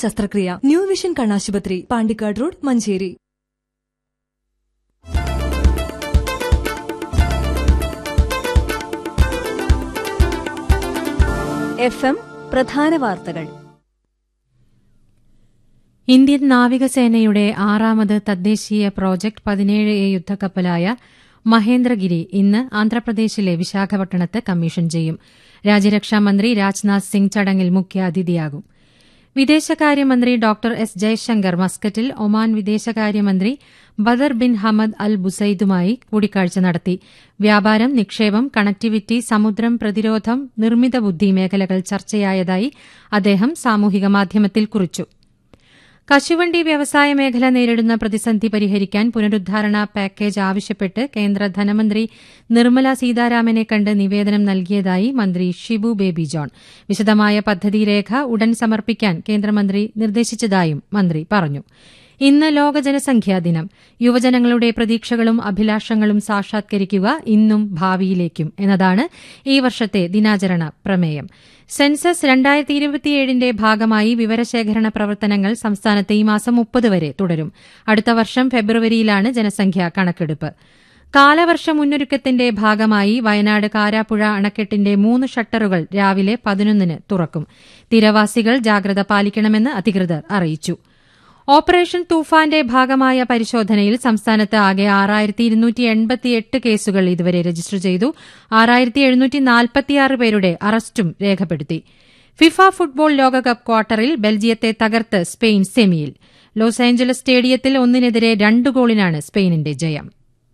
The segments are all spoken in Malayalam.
ശസ്ത്രക്രിയ ന്യൂ വിഷൻ കണ്ണാശുപത്രി Pandikkad road Manjeri F M പ്രധാന വാർത്തകൾ ഇന്ത്യൻ നാവികസേനയുടെ ആറാമത് തദ്ദേശീയ പ്രോജക്ട് പതിനേഴ് എ യുദ്ധക്കപ്പലായ മഹേന്ദ്രഗിരി ഇന്ന് ആന്ധ്രാപ്രദേശിലെ വിശാഖപട്ടണത്ത് കമ്മീഷൻ ചെയ്യും രാജ്യരക്ഷാമന്ത്രി രാജ്നാഥ് സിംഗ് ചടങ്ങിൽ മുഖ്യാതിഥിയാകും വിദേശകാര്യമന്ത്രി ഡോക്ടർ എസ് ജയശങ്കർ മസ്കറ്റിൽ ഒമാൻ വിദേശകാര്യമന്ത്രി ബദർ ബിൻ ഹമദ് അൽ ബുസൈദുമായി കൂടിക്കാഴ്ച നടത്തി വ്യാപാരം നിക്ഷേപം കണക്ടിവിറ്റി സമുദ്രം പ്രതിരോധം നിർമ്മിത ബുദ്ധി മേഖലകൾ ചർച്ചയായതായി അദ്ദേഹം സാമൂഹിക മാധ്യമത്തിൽ കുറിച്ചു കശുവണ്ടി വ്യവസായ മേഖല നേരിടുന്ന പ്രതിസന്ധി പരിഹരിക്കാൻ പുനരുദ്ധാരണ പാക്കേജ് ആവശ്യപ്പെട്ട് കേന്ദ്ര ധനമന്ത്രി നിർമ്മല സീതാരാമനെ കണ്ട് നിവേദനം നൽകിയതായി മന്ത്രി ഷിബു ബേബി ജോൺ വിശദമായ പദ്ധതിരേഖ ഉടൻ സമർപ്പിക്കാൻ കേന്ദ്രമന്ത്രി നിർദ്ദേശിച്ചതായും മന്ത്രി പറഞ്ഞു ഇന്ന് ലോക ജനസംഖ്യാ ദിനം യുവജനങ്ങളുടെ പ്രതീക്ഷകളും അഭിലാഷങ്ങളും സാക്ഷാത്കരിക്കുക ഇന്നും ഭാവിയിലേക്കും എന്നതാണ് ഈ വർഷത്തെ ദിനാചരണ പ്രമേയം സെൻസസ് രണ്ടായിരത്തി ഇരുപത്തിയേഴിന്റെ ഭാഗമായി വിവരശേഖരണ പ്രവർത്തനങ്ങൾ സംസ്ഥാനത്ത് ഈ മാസം മുപ്പത് വരെ തുടരും അടുത്ത വർഷം ഫെബ്രുവരിയിലാണ് ജനസംഖ്യാ കണക്കെടുപ്പ് കാലവർഷ മുന്നൊരുക്കത്തിന്റെ ഭാഗമായി വയനാട് കാരാപ്പുഴ അണക്കെട്ടിന്റെ മൂന്ന് ഷട്ടറുകൾ രാവിലെ പതിനൊന്നിന് തുറക്കും തീരവാസികൾ ജാഗ്രത പാലിക്കണമെന്ന് അധികൃതർ അറിയിച്ചു ഓപ്പറേഷൻ തൂഫാന്റെ ഭാഗമായ പരിശോധനയിൽ സംസ്ഥാനത്ത് ആകെ ആറായിരത്തി ഇരുന്നൂറ്റി എൺപത്തിയെട്ട് കേസുകൾ ഇതുവരെ രജിസ്റ്റർ ചെയ്തു ആറായിരത്തി എഴുന്നൂറ്റി നാൽപ്പത്തിയാറ് പേരുടെ അറസ്റ്റും രേഖപ്പെടുത്തി ഫിഫ ഫുട്ബോൾ ലോകകപ്പ് ക്വാർട്ടറിൽ ബെൽജിയത്തെ തകർത്ത് സ്പെയിൻ സെമിയിൽ ലോസ് ഏഞ്ചലസ് സ്റ്റേഡിയത്തിൽ ഒന്നിനെതിരെ രണ്ട് ഗോളിനാണ് സ്പെയിനിന്റെ ജയം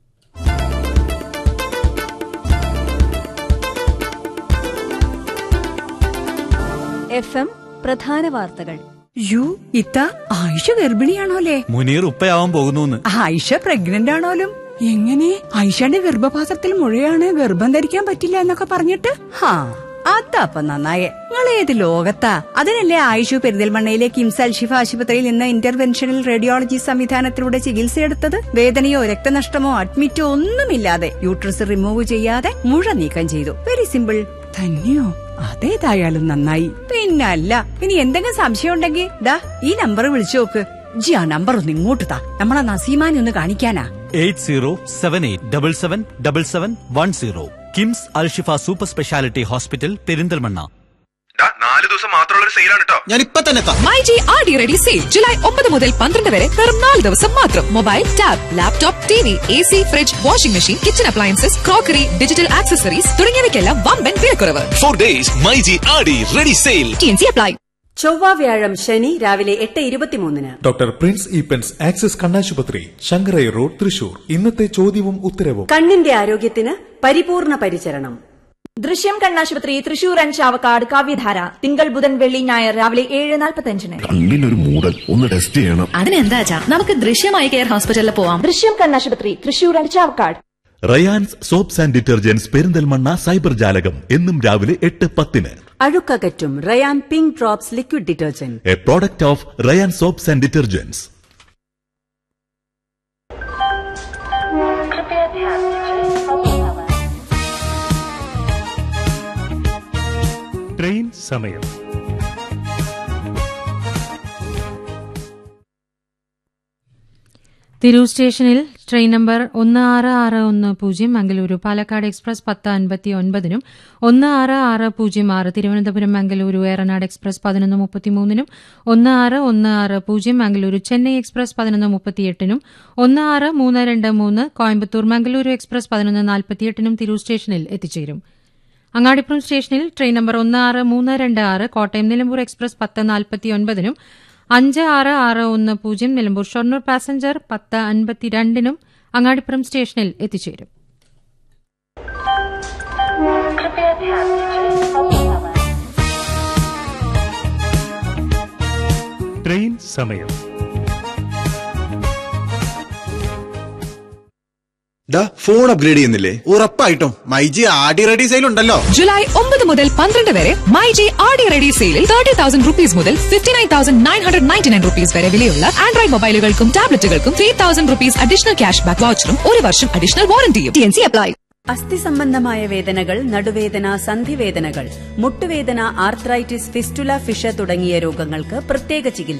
എഫ് എം പ്രധാന വാർത്തകൾ യു ഇത്ത ആയിഷ ഗർഭിണിയാണോലേ മുനീർ ഉപ്പയാവാൻ പോകുന്നു ആയിഷ പ്രഗ്നന്റ് ആണോലും എങ്ങനെ ആയിഷയുടെ ഗർഭപാത്രത്തിൽ മുഴയാണ് ഗർഭം ധരിക്കാൻ പറ്റില്ല എന്നൊക്കെ പറഞ്ഞിട്ട് ഹാ അതപ്പ നന്നായേ നിങ്ങൾ ഏത് ലോകത്താ അതിനല്ലേ ആയിഷു പെരിന്തൽമണ്ണയിലെ കിംസ് അൽഷിഫ ആശുപത്രിയിൽ ഇന്ന് ഇന്റർവെൻഷണൽ റേഡിയോളജി സംവിധാനത്തിലൂടെ ചികിത്സയെടുത്തത് വേദനയോ രക്തനഷ്ടമോ അഡ്മിറ്റോ ഒന്നുമില്ലാതെ യൂട്രസ് റിമൂവ് ചെയ്യാതെ മുഴ നീക്കം ചെയ്തു വെരി സിമ്പിൾ തന്നെയോ അതേതായാലും നന്നായി പിന്നല്ല ഇനി എന്തെങ്കിലും സംശയം ഉണ്ടെങ്കിൽ ദാ ഈ നമ്പർ വിളിച്ചു നോക്ക് ജി ആ നമ്പർ ഒന്ന് ഇങ്ങോട്ട് താ നമ്മളെ നസീമാനെ ഒന്ന് കാണിക്കാനാ eight zero seven eight double seven double seven one zero KIMS Alshifa super speciality hospital Perinthalmanna ദാ, നാല് ദിവസം മാത്രമുള്ള ഒരു സെയിലാണ് കേട്ടോ ഞാൻ ഇപ്പൊ തന്നെ എത്താം my G R D ready sale July ഒമ്പത് മുതൽ പന്ത്രണ്ട് വരെ വെറും നാല് ദിവസം മാത്രം mobile tab laptop T V A C fridge washing machine kitchen appliances crockery digital accessories തുടങ്ങിയവയ്ക്കെല്ലാം വമ്പൻ വിലക്കുറവ് ഫോർ ഡേയ്സ് മൈജി ആടി ready sale T N C apply ചൊവ്വ വ്യാഴം ശനി രാവിലെ എട്ട് ഇരുപത്തിമൂന്നിന് ഡോക്ടർ പ്രിൻസ് ഈപ്പൻസ് ആക്സിസ് കണ്ണാശുപത്രി ശങ്കരൈ റോഡ് തൃശൂർ ഇന്നത്തെ ചോദ്യവും ഉത്തരവും കണ്ണിന്റെ ആരോഗ്യത്തിന് പരിപൂർണ പരിചരണം ദൃശ്യം കണ്ണാശുപത്രി തൃശൂർ ആൻഡ് ചാവക്കാട് കാവ്യധാര തിങ്കൾ ബുധൻ വെള്ളി ഞായർ രാവിലെ ഏഴ് നാൽപ്പത്തഞ്ചിന് കണ്ണിനൊരു മൂടൽ ഒന്ന് ടെസ്റ്റ് ചെയ്യണം അതിനെന്താ നമുക്ക് ദൃശ്യമായി കെയർ ഹോസ്പിറ്റലിൽ പോവാം ദൃശ്യം കണ്ണാശുപത്രി Thrissur and Chavakkad Rayans soaps and detergents Perinthalmanna cyber Jalakam എന്നും രാവിലെ എട്ട് പത്തിന് അഴുക്കകറ്റും Rayan pink drops liquid detergent a product of Rayan soaps and detergents train സമയം തിരൂർ സ്റ്റേഷനിൽ ട്രെയിൻ നമ്പർ ഒന്ന് ആറ് ആറ് ഒന്ന് പൂജ്യം മംഗലൂരു പാലക്കാട് എക്സ്പ്രസ് പത്ത് അൻപത്തി ഒൻപതിനും ഒന്ന് ആറ് ആറ് പൂജ്യം ആറ് തിരുവനന്തപുരം മംഗലൂരു ഏറനാട് എക്സ്പ്രസ് പതിനൊന്ന് മുപ്പത്തിമൂന്നിനും ഒന്ന് ആറ് ഒന്ന് ആറ് പൂജ്യം മംഗലൂരു ചെന്നൈ എക്സ്പ്രസ് പതിനൊന്ന് മുപ്പത്തിയെട്ടിനും ഒന്ന് ആറ് മൂന്ന് രണ്ട് മൂന്ന് കോയമ്പത്തൂർ മംഗലൂരു എക്സ്പ്രസ് പതിനൊന്ന് നാൽപ്പത്തിയെട്ടിനും തിരൂർ സ്റ്റേഷനിൽ എത്തിച്ചേരും അങ്ങാടിപ്പുറം സ്റ്റേഷനിൽ ട്രെയിൻ നമ്പർ ഒന്ന് ആറ് മൂന്ന് രണ്ട് ആറ് കോട്ടയം നിലമ്പൂർ എക്സ്പ്രസ് പത്ത് നാൽപ്പത്തിയൊൻപതിനും അഞ്ച് ആറ് ആറ് ഒന്ന് പൂജ്യം നിലമ്പൂർ ഷൊർണൂർ പാസഞ്ചർ പത്ത് അൻപത്തിരണ്ടിനും അങ്ങാടിപ്പുറം സ്റ്റേഷനിൽ എത്തിച്ചേരും ട്രെയിൻ സമയം ഡാ ഫോൺ അപ്ഗ്രേഡ് ചെയ്യുന്നില്ലേ ഉറപ്പായിട്ടും മൈജി ആടി റെഡി സെയിൽ ഉണ്ടല്ലോ ജൂലൈ ഒമ്പത് മുതൽ പന്ത്രണ്ട് വരെ my G R D ready സെയിലിൽ തേർട്ടി തൗസൻഡ് റുപ്പീസ് മുതൽ fifty nine thousand nine hundred ninety nine rupees വരെ വിലയുള്ള ആൻഡ്രോയിഡ് മൊബൈലുകൾക്കും ടാബ്ലറ്റുകൾക്കും three thousand rupees additional cash back വൗച്ചറും ഒരു വർഷം അഡീഷണൽ വാറന്റിയും ടി എൻ സി അപ്ലൈ അസ്ഥി സംബന്ധമായ വേദനകൾ നടുവേദന സന്ധിവേദനകൾ മുട്ടുവേദന ആർത്രൈറ്റിസ് ഫിസ്റ്റുല ഫിഷ തുടങ്ങിയ രോഗങ്ങൾക്ക് പ്രത്യേക ചികിത്സ